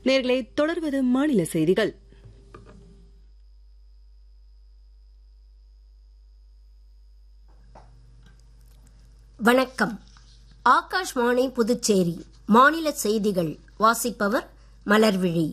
நேர்களை தொடர்வது மாநில செய்திகள் வணக்கம் ஆகாஷ்வாணி புதுச்சேரி மாநில செய்திகள் வாசிப்பவர் மலர்விழி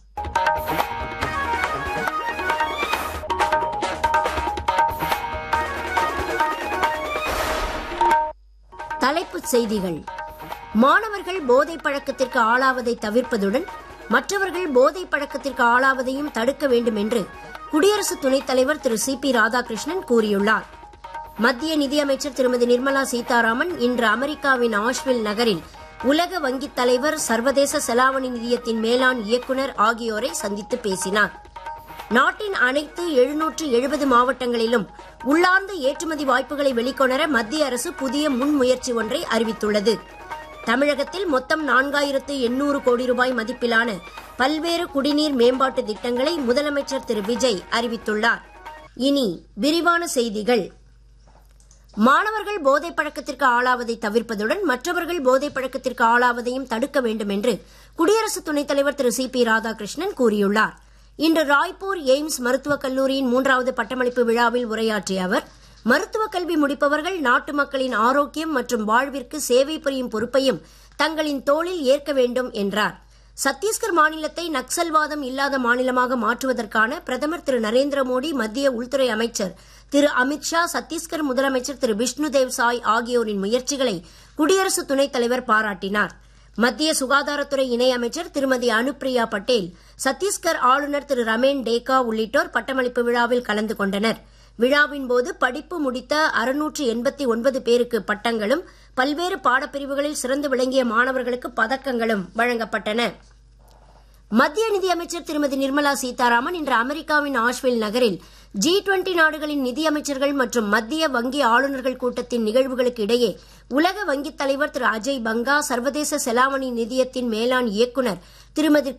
தலைப்புச் செய்திகள் மாணவர்கள் போதை பழக்கத்திற்கு ஆளாவதை தவிர்ப்பதுடன் மற்றவர்கள் போதை பழக்கத்திற்கு ஆளாவதையும் தடுக்க வேண்டும் என்று குடியரசு துணைத் தலைவர் திரு சி பி ராதாகிருஷ்ணன் கூறியுள்ளார் மத்திய நிதியமைச்சர் திருமதி நிர்மலா சீதாராமன் இன்று அமெரிக்காவின் ஆஷ்வில் நகரில் உலக வங்கித் தலைவர் சர்வதேச செலாவணி நிதியத்தின் மேலாண் இயக்குநர் ஆகியோரை சந்தித்து பேசினார் நாட்டின் அனைத்து எழுநூற்று எழுபது மாவட்டங்களிலும் உள்ளார்ந்த ஏற்றுமதி வாய்ப்புகளை வெளிக்கொணர மத்திய அரசு புதிய முன்முயற்சி ஒன்றை அறிவித்துள்ளது தமிழகத்தில் மொத்தம் நான்காயிரத்து எண்ணூறு கோடி ரூபாய் மதிப்பிலான பல்வேறு குடிநீர் மேம்பாட்டு திட்டங்களை முதலமைச்சர் திரு விஜய் அறிவித்துள்ளார் இனி விரிவான செய்திகள் மாணவர்கள் போதைப் பழக்கத்திற்கு ஆளாவதை தவிர்ப்பதுடன் மற்றவர்கள் போதைப் பழக்கத்திற்கு ஆளாவதையும் தடுக்க வேண்டும் என்று குடியரசு துணைத் தலைவர் திரு சி பி ராதாகிருஷ்ணன் கூறியுள்ளார் இன்று ராய்ப்பூர் எய்ம்ஸ் மருத்துவக் கல்லூரியின் மூன்றாவது பட்டமளிப்பு விழாவில் உரையாற்றிய அவர் மருத்துவக் கல்வி முடிப்பவர்கள் நாட்டு மக்களின் ஆரோக்கியம் மற்றும் வாழ்விற்கு சேவை புரியும் பொறுப்பையும் தங்களின் தோளில் ஏற்க வேண்டும் என்றார் சத்தீஸ்கர் மாநிலத்தை நக்சல்வாதம் இல்லாத மாநிலமாக மாற்றுவதற்கான பிரதமர் திரு நரேந்திர மோடி மத்திய உள்துறை அமைச்சர் திரு அமித்ஷா சத்தீஸ்கர் முதலமைச்சர் திரு விஷ்ணுதேவ் சாய் ஆகியோரின் முயற்சிகளை குடியரசு துணைத் தலைவர் பாராட்டினார் மத்திய சுகாதாரத்துறை இணை அமைச்சர் திருமதி அனுப்பிரியா பட்டேல் சத்தீஸ்கர் ஆளுநர் திரு ரமேன் டேகா உள்ளிட்டோர் பட்டமளிப்பு விழாவில் கலந்து கொண்டனர் விழாவின் போது படிப்பு முடித்த அறுநூற்று எண்பத்தி ஒன்பது பேருக்கு பட்டங்களும் பல்வேறு பாடப்பிரிவுகளில் சிறந்து விளங்கிய மாணவர்களுக்கு பதக்கங்களும் வழங்கப்பட்டன மத்திய நிதியமைச்சர் திருமதி நிர்மலா சீதாராமன் இன்று அமெரிக்காவின் ஆஷ்வில் நகரில் ஜி டுவெண்டி நாடுகளின் நிதியமைச்சர்கள் மற்றும் மத்திய வங்கி ஆளுநர்கள் கூட்டத்தின் நிகழ்வுகளுக்கு இடையே உலக வங்கித் தலைவர் திரு அஜய் பங்கா சர்வதேச செலாவணி நிதியத்தின் மேலாண் இயக்குநர் திருமதி